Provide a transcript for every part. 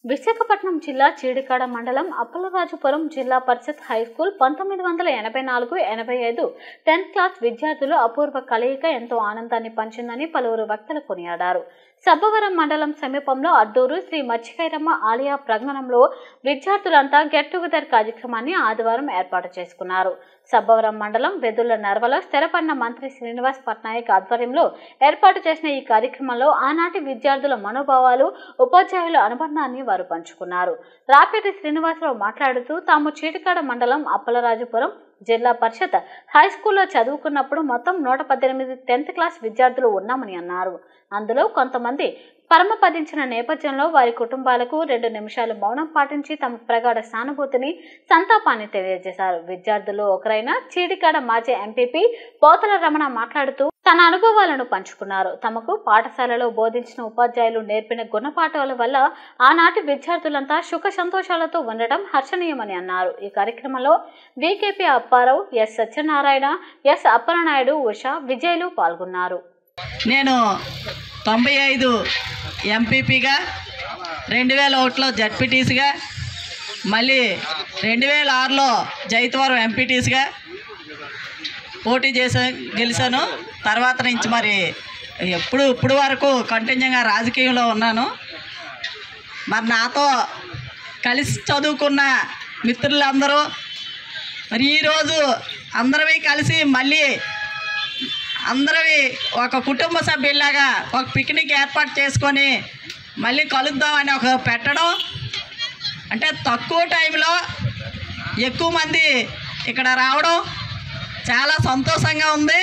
విశాఖపట్నం జిల్లా చీడికాడ మండలం అప్పలరాజుపురం జిల్లా పరిషత్ హై స్కూల్ పంతొమ్మిది వందల ఎనభై నాలుగు ఎనభై ఐదు టెన్త్ క్లాస్ విద్యార్థులు అపూర్వ కలయిక ఎంతో ఆనందాన్ని పంచిందని పలువురు వక్తలు కొనియాడారు సబ్బవరం మండలం సమీపంలో అడ్డూరు శ్రీ మచ్చికైరమ్మ ఆలయ ప్రాంగణంలో విద్యార్థులంతా గెట్ టుగెదర్ కార్యక్రమాన్ని ఆదివారం ఏర్పాటు చేసుకున్నారు సబ్బవరం మండలం వెదుళ్ల నర్వలో స్థిరపడిన మంత్రి శ్రీనివాస్ పట్నాయక్ ఆధ్వర్యంలో ఏర్పాటు చేసిన ఈ కార్యక్రమంలో ఆనాటి విద్యార్థుల మనోభావాలు ఉపాధ్యాయుల అనుబంధాన్ని వారు పంచుకున్నారు రాపేటి శ్రీనివాసరావు మాట్లాడుతూ తాము చీటికాడ మండలం అప్పలరాజుపురం జిల్లా పరిషత్ హై స్కూల్లో చదువుకున్నప్పుడు మొత్తం నూట పద్దెనిమిది టెన్త్ క్లాస్ విద్యార్థులు ఉన్నామని అన్నారు అందులో కొంతమంది పరమపదించిన నేపథ్యంలో వారి కుటుంబాలకు రెండు నిమిషాలు మౌనం పాటించి తమ ప్రగాఢ సానుభూతిని సంతాపాన్ని తెలియజేశారు విద్యార్థులు ఒకరైన చీడికాడ మాజీ ఎంపీపీ పోతల రమణ మాట్లాడుతూ తన అనుభవాలను పంచుకున్నారు తమకు పాఠశాలలో బోధించిన ఉపాధ్యాయులు నేర్పిన గుణపాఠాల వల్ల ఆనాటి విద్యార్థులంతా సుఖ సంతోషాలతో ఉండటం హర్షణీయమని అన్నారు ఈ కార్యక్రమంలో VKP Apparao S Satyanarayana S Appalanaidu Usha విజయ్లు పాల్గొన్నారు నేను తొంభై ఐదు ఎంపీపీగా రెండు వేల ఒకటిలో జడ్పీటీసీగా మళ్ళీ రెండు వేల ఆరులో జైతవరం ఎంపీటీసీగా పోటీ చేసా గెలిచాను తర్వాత నుంచి మరి ఎప్పుడు ఇప్పుడు వరకు కంటిన్యూగా రాజకీయంలో ఉన్నాను మరి నాతో కలిసి చదువుకున్న మిత్రులందరూ మరి ఈరోజు అందరమీ కలిసి మళ్ళీ అందరివి ఒక కుటుంబ సభ్యుల్లాగా ఒక పిక్నిక్ ఏర్పాటు చేసుకొని మళ్ళీ కలుద్దామని ఒక పెట్టడం అంటే తక్కువ టైంలో ఎక్కువ మంది ఇక్కడ రావడం చాలా సంతోషంగా ఉంది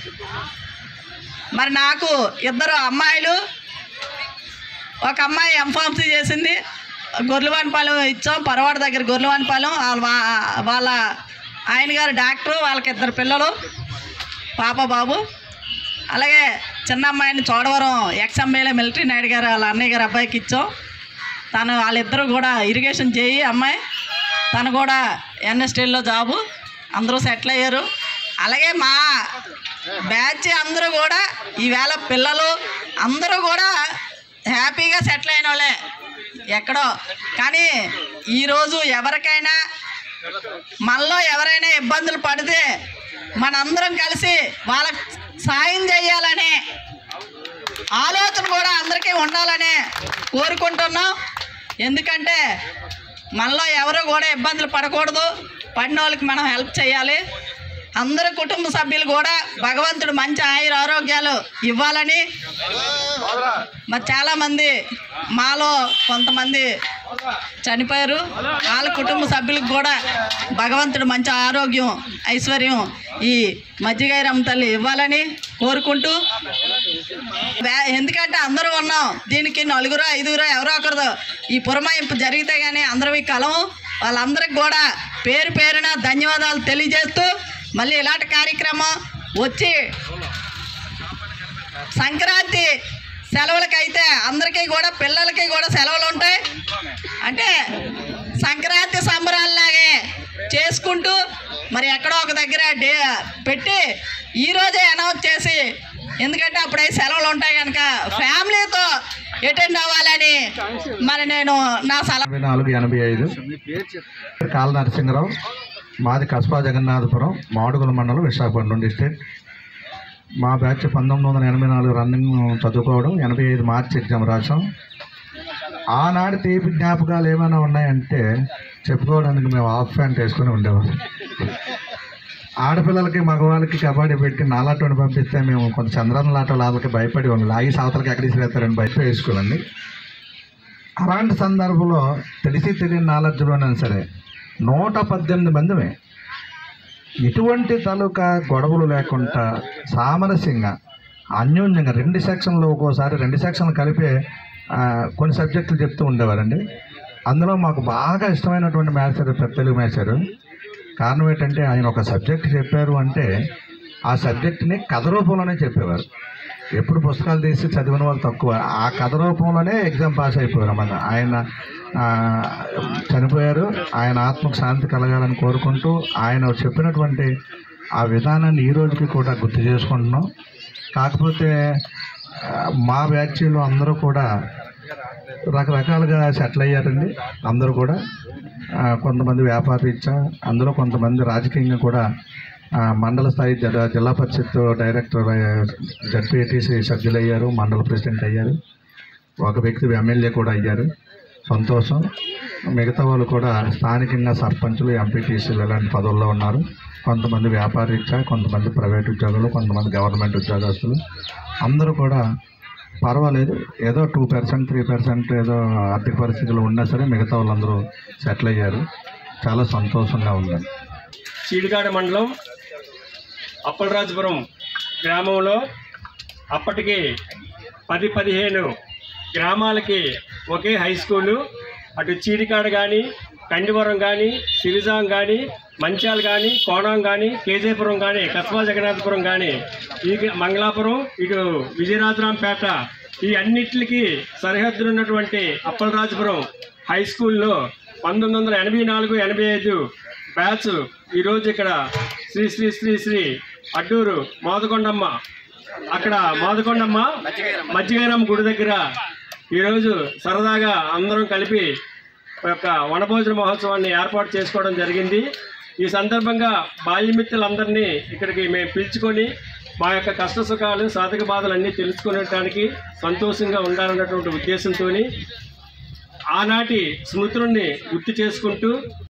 మరి నాకు ఇద్దరు అమ్మాయిలు ఒక అమ్మాయి ఎంఫార్మసీ చేసింది గొర్రెవానిపాలెం ఇచ్చాం పరవాడ దగ్గర గొర్రెవానిపాలెం వాళ్ళ వా- వాళ్ళ ఆయన గారు డాక్టరు వాళ్ళకి ఇద్దరు పిల్లలు పాప బాబు అలాగే చిన్న అమ్మాయిని చోడవరం ఎక్స్ఎంఏలో మిలిటరీ నాయుడు గారు వాళ్ళ అన్నయ్య గారు అబ్బాయికి ఇచ్చాం తను వాళ్ళిద్దరూ కూడా ఇరిగేషన్ చేయి అమ్మాయి తను కూడా ఎన్ఎస్టీల్లో జాబు అందరూ సెటిల్ అయ్యారు అలాగే మా బ్యాచ్ అందరూ కూడా ఈవేళ పిల్లలు అందరూ కూడా హ్యాపీగా సెటిల్ అయిన వాళ్ళే ఎక్కడో కానీ ఈరోజు ఎవరికైనా మనలో ఎవరైనా ఇబ్బందులు పడితే మనందరం కలిసి వాళ్ళకి సాయం చేయాలనే ఆలోచన కూడా అందరికీ ఉండాలని కోరుకుంటున్నాం ఎందుకంటే మనలో ఎవరు కూడా ఇబ్బందులు పడకూడదు పడిన వాళ్ళకి మనం హెల్ప్ చేయాలి అందరు కుటుంబ సభ్యులు కూడా భగవంతుడు మంచి ఆయుర ఆరోగ్యాలు ఇవ్వాలని మరి చాలామంది మాలో కొంతమంది చనిపోయారు వాళ్ళ కుటుంబ సభ్యులకు కూడా భగవంతుడు మంచి ఆరోగ్యం ఐశ్వర్యం ఈ మజ్జిగైరమ్మ తల్లి ఇవ్వాలని కోరుకుంటూ వే- ఎందుకంటే అందరూ ఉన్నాం దీనికి నలుగురు ఐదుగురు ఎవరో ఒకరు ఈ పురమాయింపు జరిగితే కానీ అందరం ఈ కలం వాళ్ళందరికి కూడా పేరు పేరున ధన్యవాదాలు తెలియజేస్తూ మళ్ళీ ఇలాంటి కార్యక్రమం వచ్చి సంక్రాంతి సెలవులకైతే అందరికీ కూడా పిల్లలకి కూడా సెలవులు ఉంటాయి అంటే సంక్రాంతి సంబరాల్లాగే చేసుకుంటూ మరి ఎక్కడో ఒక దగ్గర డే పెట్టి ఈరోజే అనౌన్స్ చేసి ఎందుకంటే అప్పుడే సెలవులు ఉంటాయి కనుక ఫ్యామిలీతో అటెండ్ అవ్వాలని మరి నేను నా సలహా ఎనభై నాలుగు ఎనభై ఐదు కాల నరసింహరావు మాది కస్బా జగన్నాథపురం మాడుగుల మండలం విశాఖపట్నం డిస్ట్రిక్ట్ మా బ్యాచ్ పంతొమ్మిది వందల ఎనభై నాలుగు రన్నింగ్ చదువుకోవడం ఎనభై ఐదు మార్చి ఎగ్జామ్ రాసాం ఆనాడు తీపి జ్ఞాపకాలు ఏమైనా ఉన్నాయంటే చెప్పుకోవడానికి మేము హాఫ్ ప్యాంట్ వేసుకొని ఉండేవాళ్ళం ఆడపిల్లలకి మగవాళ్ళకి కబడ్డీ పెట్టి నాలాటోని పంపిస్తే మేము కొంత చంద్రన్న లాట వాళ్ళకి భయపడి ఉండాలి లాగి సావతలకి ఎక్కడ ఇసిరేస్తారని భయపడి వేసుకోవాలండి అలాంటి సందర్భంలో తెలిసి తెలియని నాలెడ్జ్లోనైనా సరే నూట పద్దెనిమిది మందిమే ఎటువంటి తాలూకా గొడవలు లేకుండా సామరస్యంగా అన్యోన్యంగా రెండు సెక్షన్లు ఒక్కోసారి రెండు సెక్షన్లు కలిపే ఆ, కొన్ని సబ్జెక్టులు చెప్తూ ఉండేవారండి అందులో మాకు బాగా ఇష్టమైనటువంటి మేస్తారు పెద్ద తెలుగు మేస్తారు కారణం ఏంటంటే ఆయన ఒక సబ్జెక్ట్ చెప్పారు అంటే ఆ సబ్జెక్ట్ని కథ రూపంలోనే చెప్పేవారు ఎప్పుడు పుస్తకాలు తీసి చదివిన వాళ్ళు తక్కువ ఆ కథ రూపంలోనే ఎగ్జామ్ పాస్ అయిపోయారు అన్నమాట ఆయన ఆ, చనిపోయారు ఆయన ఆత్మకు శాంతి కలగాలని కోరుకుంటూ ఆయన చెప్పినటువంటి ఆ విధానాన్ని ఈ రోజుకి కూడా గుర్తు చేసుకుంటున్నాం కాకపోతే ఆ, మా బ్యాచ్లో అందరూ కూడా రకరకాలుగా సెటిల్ అయ్యారండి అందరూ కూడా ఆ, కొంతమంది వ్యాపార రీత్యా అందులో కొంతమంది రాజకీయంగా కూడా ఆ, మండల స్థాయి జిల్లా జిల్లా పరిషత్ డైరెక్టర్ జడ్పీటీసీ సభ్యులు అయ్యారు మండల ప్రెసిడెంట్ అయ్యారు ఒక వ్యక్తి ఎమ్మెల్యే కూడా అయ్యారు సంతోషం మిగతా వాళ్ళు కూడా స్థానికంగా సర్పంచులు ఎంపీటీసీలు ఇలాంటి పదవుల్లో ఉన్నారు కొంతమంది వ్యాపార రీత్యా కొంతమంది ప్రైవేట్ ఉద్యోగులు కొంతమంది గవర్నమెంట్ ఉద్యోగస్తులు అందరూ కూడా పర్వాలేదు ఏదో టూ పర్సెంట్ త్రీ పర్సెంట్ ఏదో ఆర్థిక పరిస్థితులు ఉన్నా సరే మిగతా వాళ్ళందరూ సెటిల్ అయ్యారు చాలా సంతోషంగా ఉందండి చీడికాడ మండలం అప్పలరాజపురం గ్రామంలో అప్పటికి పది పదిహేను గ్రామాలకి ఒకే హై స్కూలు అటు చీడికాడ కానీ కండివరం కానీ సిరిజాం కానీ మంచాల్ కానీ కోణం కానీ కేజేపురం కానీ కస్బా జగన్నాథపురం కానీ ఈ గ- మంగళాపురం ఇటు విజయరాజరాంపేట ఈ అన్నిటికి సరిహద్దులు ఉన్నటువంటి అప్పలరాజపురం హై స్కూల్లో పంతొమ్మిది వందల ఎనభై నాలుగు ఎనభై ఐదు బ్యాచ్ ఈరోజు ఇక్కడ శ్రీ శ్రీ శ్రీ శ్రీ అడ్డూరు మాదకొండమ్మ అక్కడ మాదకొండమ్మ మజ్జిగైనమ్మ గుడి దగ్గర ఈరోజు సరదాగా అందరం కలిపి యొక్క వనభోజన మహోత్సవాన్ని ఏర్పాటు చేసుకోవడం జరిగింది ఈ సందర్భంగా బాల్యమిత్రులందరినీ ఇక్కడికి మేము పిలుచుకొని మా యొక్క కష్ట సుఖాలు సాధక బాధలు అన్నీ తెలుసుకునేటానికి సంతోషంగా ఉండాలన్నటువంటి ఉద్దేశంతో ఆనాటి స్మృతులని గుర్తు చేసుకుంటూ